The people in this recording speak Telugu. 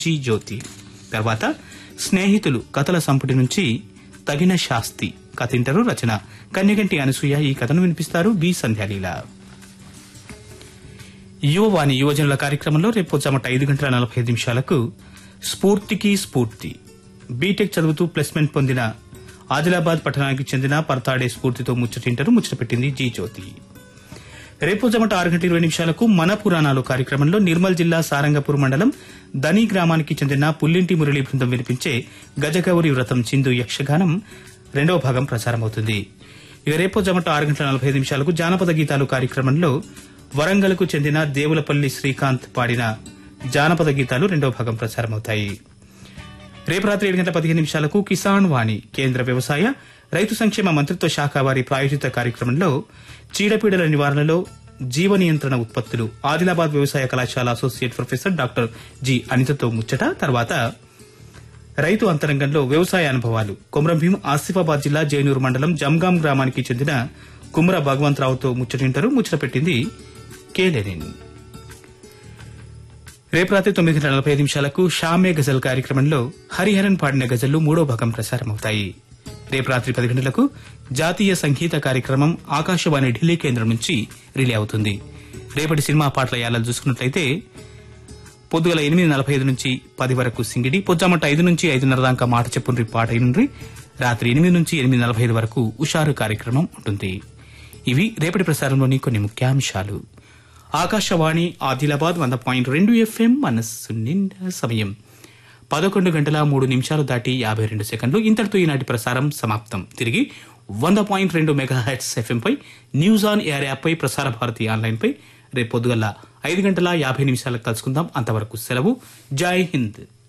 జీ జ్యోతి తర్వాత స్నేహితులు కథల సంపుటి నుంచి తగిన శాస్తి కథ ఇంటరు రచన కన్యగంటి అనసూయ ఈ కథను వినిపిస్తారు బి సంధ్యాలీల యువవాణి యువజనుల కార్యక్రమంలో రేపు జమట ఐదు గంటల నలభై ఐదు నిమిషాలకు స్ఫూర్తికి స్ఫూర్తి బీటెక్ చదువుతూ ప్లేస్మెంట్ పొందిన ఆదిలాబాద్ పట్టణానికి చెందిన పర్తాడే స్ఫూర్తితో ముచ్చటింటారు ముచ్చట పెట్టింది జీ జ్యోతి రేపు జమట ఆరు గంటల ఇరవై నిమిషాలకు మన పురాణాలు కార్యక్రమంలో నిర్మల్ జిల్లా సారంగపూర్ మండలం దని గ్రామానికి చెందిన పుల్లింటి మురళీ బృందం వినిపించే గజగౌరి వ్రతం చిందు యక్షగానం రెండవ భాగం ప్రసారమవుతుంది ఇక రేపు జమట ఆరు గంటల నలభై ఐదు నిమిషాలకు జానపద గీతాలు కార్యక్రమంలో వరంగల్కు చెందిన దేవులపల్లి శ్రీకాంత్ పాడిన జానపద గీతాలు రెండవ భాగం ప్రసారమవుతాయి రేపు రాత్రి ఏడు గంటల పదిహేను నిమిషాలకు కిసాన్ వాణి కేంద్ర వ్యవసాయ రైతు సంక్షేమ మంత్రిత్వ శాఖ వారి ప్రాయోజిత కార్యక్రమంలో చీడపీడల నివారణలో జీవ నియంత్రణ ఉత్పత్తులు ఆదిలాబాద్ వ్యవసాయ కళాశాల అసోసియేట్ ప్రొఫెసర్ డాక్టర్ జి అనితతో ముచ్చట తర్వాత రైతు అంతరంగంలో వ్యవసాయ అనుభవాలు కొమరంభీం ఆసిఫాబాద్ జిల్లా జైనూరు మండలం జంగాం గ్రామానికి చెందిన కుమ్ర భగవంతరావుతో ముచ్చటింటారు ముచ్చట పెట్టింది కే లెనిన్ రేపు రాత్రి తొమ్మిది గంటల నలభై ఐదు నిమిషాలకు షామే గజల్ కార్యక్రమంలో హరిహరన్ పాడిన గజళ్లు మూడో భాగం ప్రసారమవుతాయి రేపు రాత్రి పది గంటలకు జాతీయ సంగీత కార్యక్రమం ఆకాశవాణి ఢిల్లీ కేంద్రం నుంచి రిలే అవుతుంది రేపటి సినిమా పాటల యాలలు చూసుకున్నట్లయితే పొద్దుగల ఎనిమిది నలభై ఐదు నుంచి పది వరకు సింగిడి పొద్దుమట ఐదు నుంచి ఐదున్నర దాకా మాట చెప్పుండ్రి పాట అయినుండ్రి రాత్రి ఎనిమిది నుంచి ఎనిమిది నలభై ఐదు వరకు ఉషారు కార్యక్రమం ఉంటుంది ఇవి రేపటి ప్రసారంలోని కొన్ని ముఖ్యాంశాలు ఆకాశవాణి ఆదిలాబాద్ వంద పాయింట్ రెండు ఎఫ్ఎం మనస్సు నిండా సమయం పదకొండు గంటల మూడు నిమిషాలు దాటి యాభై రెండు సెకండ్లు ఇంతటితో ఈనాటి ప్రసారం సమాప్తం తిరిగి వంద పాయింట్ రెండు మెగా హెడ్స్ ఎఫ్ఎంపై న్యూస్ ఆన్ ఎయిర్ యాప్పై ప్రసార భారతి ఆన్లైన్పై రేపు పొద్దుగల ఐదు గంటల యాభై నిమిషాలకు కలుసుకుందాం అంతవరకు సెలవు జై హింద్